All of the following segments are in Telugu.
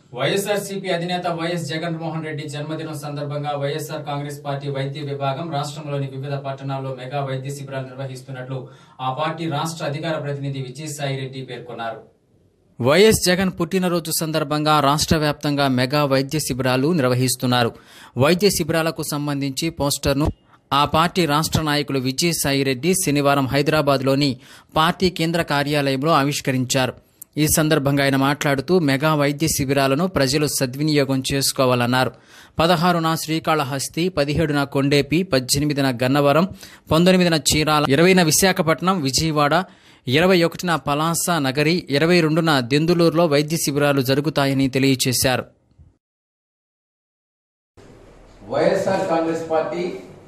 వైఎస్ఆర్సీపీ అధినేత వైఎస్ జగన్మోహన్ రెడ్డి జన్మదినం సందర్భంగా వైఎస్ఆర్ కాంగ్రెస్ పార్టీ వైద్య విభాగం రాష్ట్రంలోని వివిధ పట్టణాల్లో మెగా వైద్య శిబిరాలు నిర్వహిస్తున్నట్లు ఆ పార్టీ రాష్ట్ర అధికార ప్రతినిధి విజయసాయిరెడ్డి పేర్కొన్నారు వైఎస్ జగన్ పుట్టినరోజు సందర్భంగా రాష్ట్ర వ్యాప్తంగా మెగా వైద్య శిబిరాలు నిర్వహిస్తున్నారు వైద్య శిబిరాలకు సంబంధించి పోస్టర్ను ఆ పార్టీ రాష్ట్ర నాయకులు విజయసాయిరెడ్డి శనివారం హైదరాబాద్లోని పార్టీ కేంద్ర కార్యాలయంలో ఆవిష్కరించారు ఈ సందర్భంగా ఆయన మాట్లాడుతూ మెగా వైద్య శిబిరాలను ప్రజలు సద్వినియోగం చేసుకోవాలన్నారు పదహారున శ్రీకాళహస్తి పదిహేడున కొండేపి పద్దెనిమిదిన గన్నవరం పంతొమ్మిదిన చీరాల ఇరవైన విశాఖపట్నం విజయవాడ ఇరవై ఒకటిన పలాస నగరి ఇరవై రెండున దెందులూరులో వైద్య శిబిరాలు జరుగుతాయని తెలియజేశారు వైఎస్ఆర్ కాంగ్రెస్ పార్టీ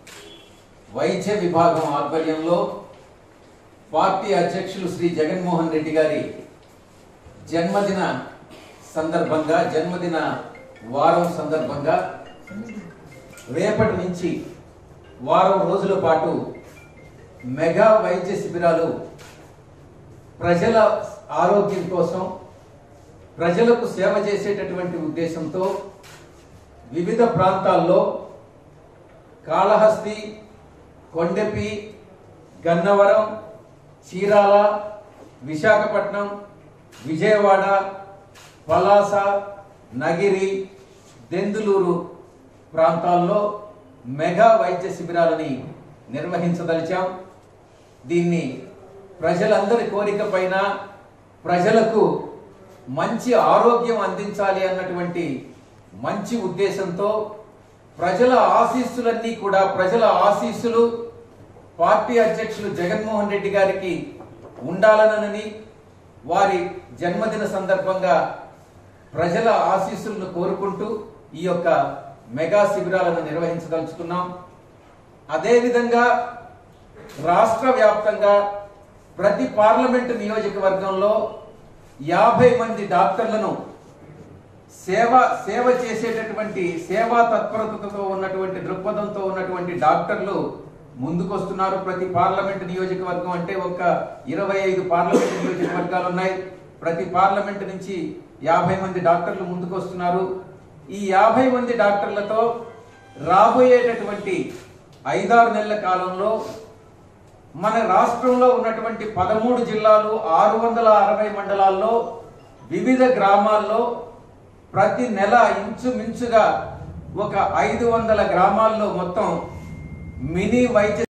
వైద్య విభాగం ఆధ్వర్యంలో పార్టీ అధ్యక్షులు శ్రీ జగన్మోహన్ రెడ్డి గారి జన్మదిన సందర్భంగా జన్మదిన వారం సందర్భంగా రేపటి నుంచి వారం రోజుల పాటు మెగా వైద్య శిబిరాలు ప్రజల ఆరోగ్యం కోసం ప్రజలకు సేవ చేసేటటువంటి ఉద్దేశంతో వివిధ ప్రాంతాల్లో కాళహస్తి కొండెపి గన్నవరం చీరాల విశాఖపట్నం విజయవాడ పలాస నగిరి దెందులూరు ప్రాంతాల్లో మెగా వైద్య శిబిరాలని నిర్వహించదలిచాం దీన్ని ప్రజలందరి కోరిక పైన ప్రజలకు మంచి ఆరోగ్యం అందించాలి అన్నటువంటి మంచి ఉద్దేశంతో ప్రజల ఆశీస్సులన్నీ కూడా ప్రజల ఆశీస్సులు పార్టీ అధ్యక్షులు జగన్మోహన్ రెడ్డి గారికి ఉండాలనని వారి జన్మదిన సందర్భంగా ప్రజల ఆశీస్సులను కోరుకుంటూ ఈ యొక్క మెగా శిబిరాలను నిర్వహించదలుచుకున్నాం అదేవిధంగా రాష్ట్ర వ్యాప్తంగా ప్రతి పార్లమెంటు నియోజకవర్గంలో యాభై మంది డాక్టర్లను సేవ సేవ చేసేటటువంటి సేవా తత్పరతతో ఉన్నటువంటి దృక్పథంతో ఉన్నటువంటి డాక్టర్లు ముందుకొస్తున్నారు ప్రతి పార్లమెంట్ నియోజకవర్గం అంటే ఒక ఇరవై ఐదు పార్లమెంట్ నియోజకవర్గాలు ఉన్నాయి ప్రతి పార్లమెంట్ నుంచి యాభై మంది డాక్టర్లు ముందుకొస్తున్నారు ఈ యాభై మంది డాక్టర్లతో రాబోయేటటువంటి ఐదారు నెలల కాలంలో మన రాష్ట్రంలో ఉన్నటువంటి పదమూడు జిల్లాలు ఆరు వందల అరవై మండలాల్లో వివిధ గ్రామాల్లో ప్రతి నెల ఇంచుమించుగా ఒక ఐదు వందల గ్రామాల్లో మొత్తం మినీ వైద్య